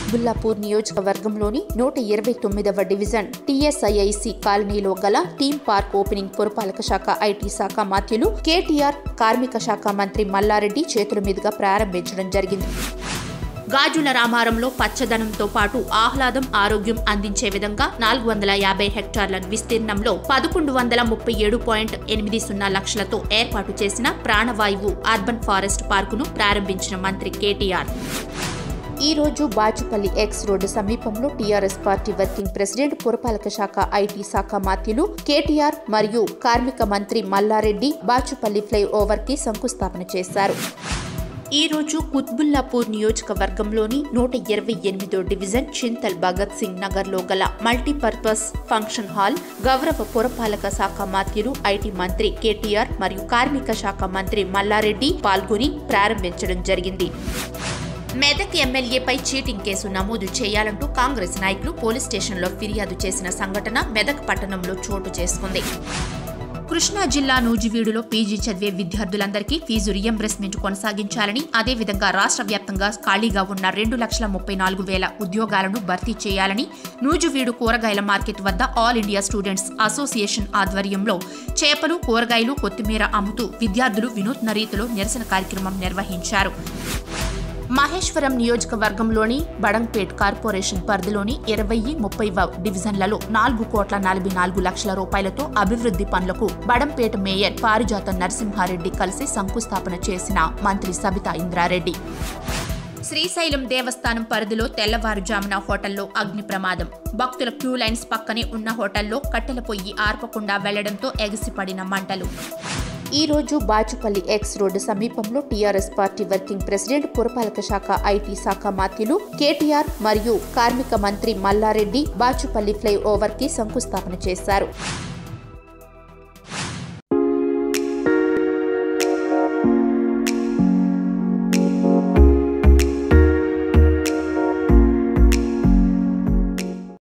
కుత్బుల్లాపూర్ నియోజకవర్గంలోని నూట ఇరవై తొమ్మిదవ డివిజన్ టీఎస్ఐఐసి కాలనీలో గల టీమ్ పార్క్ ఓపెనింగ్ పురపాలక శాఖ ఐటీ శాఖ మాత్యులు కేటీఆర్ కార్మిక శాఖ మంత్రి మల్లారెడ్డి చేతుల మీదుగా ప్రారంభించడం జరిగింది గాజుల రామారంలో పచ్చదనంతో పాటు ఆహ్లాదం ఆరోగ్యం అందించే విధంగా నాలుగు వందల యాభై హెక్టార్ల విస్తీర్ణంలో పదకొండు వందల ముప్పై ఏడు పాయింట్ ఎనిమిది సున్నా లక్షలతో ఏర్పాటు చేసిన ప్రాణవాయువు అర్బన్ ఫారెస్ట్ పార్కును ప్రారంభించిన మంత్రి కేటీఆర్ ఈ రోజు బాచుపల్లి ఎక్స్ రోడ్డు సమీపంలో టీఆర్ఎస్ పార్టీ వర్కింగ్ ప్రెసిడెంట్ పురపాలక శాఖ ఐటీ శాఖ మాత్యులు కేటీఆర్ మరియు కార్మిక మంత్రి మల్లారెడ్డి బాచుపల్లి ఫ్లై ఓవర్ కి శంకుస్థాపన చేశారు ఈ రోజు కుత్బుల్లాపూర్ నియోజకవర్గంలోని నూట ఇరవై ఎనిమిదో డివిజన్ చింతల్ భగత్ సింగ్ నగర్లో గల మల్టీపర్పస్ ఫంక్షన్ హాల్ గౌరవ పురపాలక శాఖ మాత్యులు ఐటీ మంత్రి కేటీఆర్ మరియు కార్మిక శాఖ మంత్రి మల్లారెడ్డి పాల్గొని ప్రారంభించడం జరిగింది మెదక్ ఎమ్మెల్యేపై చీటింగ్ కేసు నమోదు చేయాలంటూ కాంగ్రెస్ నాయకులు పోలీస్ స్టేషన్లో ఫిర్యాదు చేసిన సంఘటన మెదక్ పట్టణంలో చోటు చేసుకుంది కృష్ణా జిల్లా నూజివీడులో పీజీ చదివే విద్యార్థులందరికీ ఫీజు రియంబర్స్మెంట్ కొనసాగించాలని అదేవిధంగా రాష్ట్ర వ్యాప్తంగా ఖాళీగా ఉన్న రెండు లక్షల ముప్పై నాలుగు వేల ఉద్యోగాలను భర్తీ చేయాలని నూజివీడు కూరగాయల మార్కెట్ వద్ద ఆల్ ఇండియా స్టూడెంట్స్ అసోసియేషన్ ఆధ్వర్యంలో చేపలు కూరగాయలు కొత్తిమీర అమ్ముతూ విద్యార్థులు వినూత్న రీతిలో నిరసన కార్యక్రమం నిర్వహించారు మహేశ్వరం నియోజకవర్గంలోని బడంగ్పేట్ కార్పొరేషన్ పరిధిలోని ఇరవై ముప్పై డివిజన్లలో నాలుగు కోట్ల నలభై నాలుగు లక్షల రూపాయలతో అభివృద్ధి పనులకు బడంపేట మేయర్ పారిజాత నరసింహారెడ్డి కలిసి శంకుస్థాపన చేసిన మంత్రి సబితా ఇంద్రారెడ్డి శ్రీశైలం దేవస్థానం పరిధిలో తెల్లవారుజామున హోటల్లో అగ్ని ప్రమాదం భక్తుల క్యూ లైన్స్ పక్కనే ఉన్న హోటల్లో కట్టెల పొయ్యి ఆర్పకుండా వెళ్లడంతో ఎగసిపడిన మంటలు ఈ రోజు బాచుపల్లి ఎక్స్ రోడ్డు సమీపంలో టీఆర్ఎస్ పార్టీ వర్కింగ్ ప్రెసిడెంట్ పురపాలక శాఖ ఐటీ శాఖ మాత్యులు కేటీఆర్ మరియు కార్మిక మంత్రి మల్లారెడ్డి బాచుపల్లి ఫ్లై ఓవర్ కి శంకుస్థాపన చేశారు